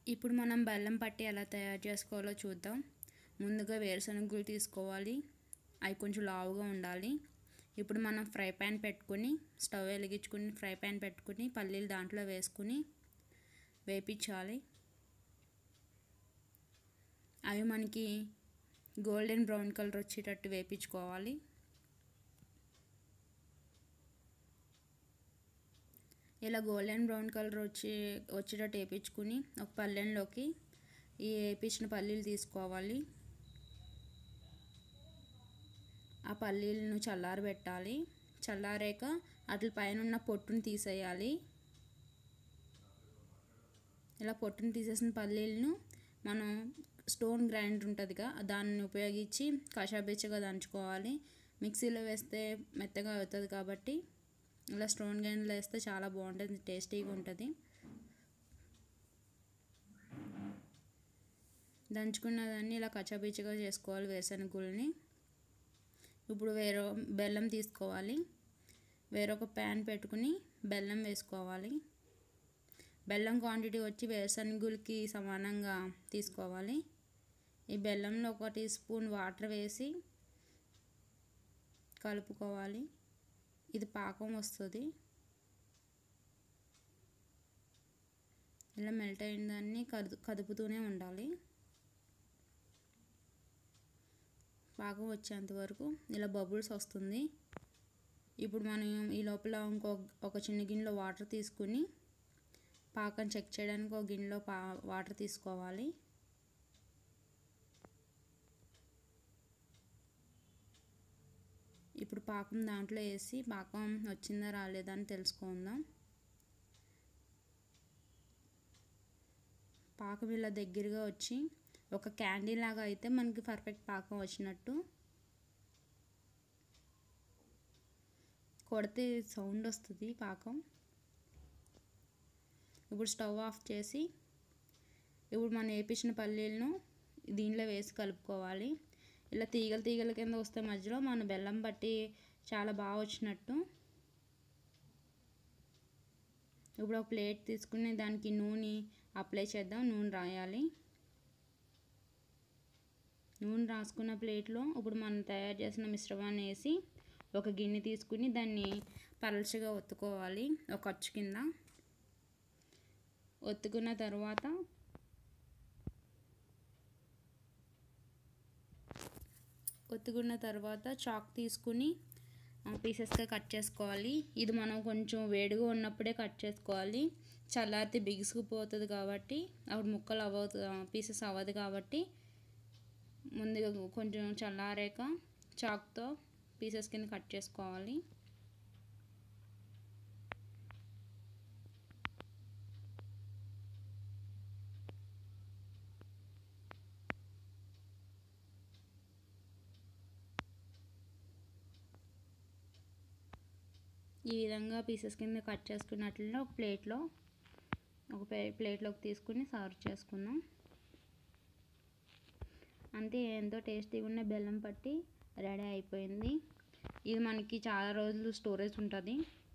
ఇప్పుడు మనం బెల్లం పట్టి ఎలా తయారు చేసుకోవాలో చూద్దాం ముందుగా వేరుశనగలు తీసుకోవాలి అవి కొంచెం లావుగా ఉండాలి ఇప్పుడు మనం ఫ్రై ప్యాన్ పెట్టుకుని స్టవ్ వెలిగించుకుని ఫ్రై ప్యాన్ పెట్టుకుని పల్లీలు దాంట్లో వేసుకుని వేపించాలి అవి మనకి గోల్డెన్ బ్రౌన్ కలర్ వచ్చేటట్టు వేపించుకోవాలి ఇలా గోల్డెన్ బ్రౌన్ కలర్ వచ్చి వచ్చేటట్టు వేపించుకుని ఒక పల్లెంలోకి ఈ వేపించిన పల్లీలు తీసుకోవాలి ఆ పల్లీలను చల్లారబెట్టాలి చల్లారాక వాటి పైన ఉన్న పొట్టును తీసేయాలి ఇలా పొట్టును తీసేసిన పల్లీలను మనం స్టోన్ గ్రైండర్ ఉంటుందిగా దాన్ని ఉపయోగించి కషాబిచ్చగా దంచుకోవాలి మిక్సీలో వేస్తే మెత్తగా అవుతుంది కాబట్టి ఇలా స్టోన్ గ్రైండర్లో వేస్తే చాలా బాగుంటుంది టేస్టీగా ఉంటుంది దంచుకున్న దాన్ని ఇలా కచ్చాపిచ్చగా చేసుకోవాలి వేరుశనగుల్ని ఇప్పుడు వేరే బెల్లం తీసుకోవాలి వేరొక ప్యాన్ పెట్టుకుని బెల్లం వేసుకోవాలి బెల్లం క్వాంటిటీ వచ్చి వేరుశనగులకి సమానంగా తీసుకోవాలి ఈ బెల్లంలో ఒక టీ స్పూన్ వాటర్ వేసి కలుపుకోవాలి ఇది పాకం వస్తుంది ఇలా మెల్ట్ అయిన దాన్ని కదు కదుపుతూనే ఉండాలి పాకం వచ్చేంత వరకు ఇలా బబుల్స్ వస్తుంది ఇప్పుడు మనం ఈ లోపల ఇంకో ఒక చిన్న గిన్నెలో వాటర్ తీసుకుని పాకం చెక్ చేయడానికి ఒక గిన్నెలో పా వాటర్ తీసుకోవాలి ఇప్పుడు పాకం దాంట్లో వేసి పాకం వచ్చిందా రాలేదా అని తెలుసుకుందాం పాకం ఇలా దగ్గరగా వచ్చి ఒక క్యాండీ లాగా అయితే మనకి పర్ఫెక్ట్ పాకం వచ్చినట్టు కొడితే సౌండ్ వస్తుంది పాకం ఇప్పుడు స్టవ్ ఆఫ్ చేసి ఇప్పుడు మనం వేపించిన పల్లీలను దీనిలో వేసి కలుపుకోవాలి ఇలా తీగలు తీగల కింద వస్తే మధ్యలో మన బెల్లం పట్టి చాలా బాగా వచ్చినట్టు ఇప్పుడు ఒక ప్లేట్ తీసుకుని దానికి నూనె అప్లై చేద్దాం నూనె రాయాలి నూనె రాసుకున్న ప్లేట్లో ఇప్పుడు మనం తయారు చేసిన మిశ్రమాన్ని వేసి ఒక గిన్నె తీసుకుని దాన్ని పలచగా ఒత్తుకోవాలి ఒక అచ్చు కింద ఒత్తుకున్న తర్వాత ఒత్తుకున్న తర్వాత చాక్ తీసుకుని పీసెస్గా కట్ చేసుకోవాలి ఇది మనం కొంచెం వేడిగా ఉన్నప్పుడే కట్ చేసుకోవాలి చల్లారితే బిగుసుకుపోతుంది కాబట్టి అప్పుడు ముక్కలు అవ్వదు పీసెస్ అవ్వదు కాబట్టి ముందుగా కొంచెం చల్లారాక చాక్తో పీసెస్ కింద కట్ చేసుకోవాలి ఈ విధంగా పీసెస్ కింద కట్ చేసుకున్నట్లు ఒక ప్లేట్లో ఒక ప్లేట్లోకి తీసుకుని సర్వ్ చేసుకుందాం అంతే ఎంతో టేస్టీగా ఉన్న బెల్లం పట్టి రెడీ అయిపోయింది ఇది మనకి చాలా రోజులు స్టోరేజ్ ఉంటుంది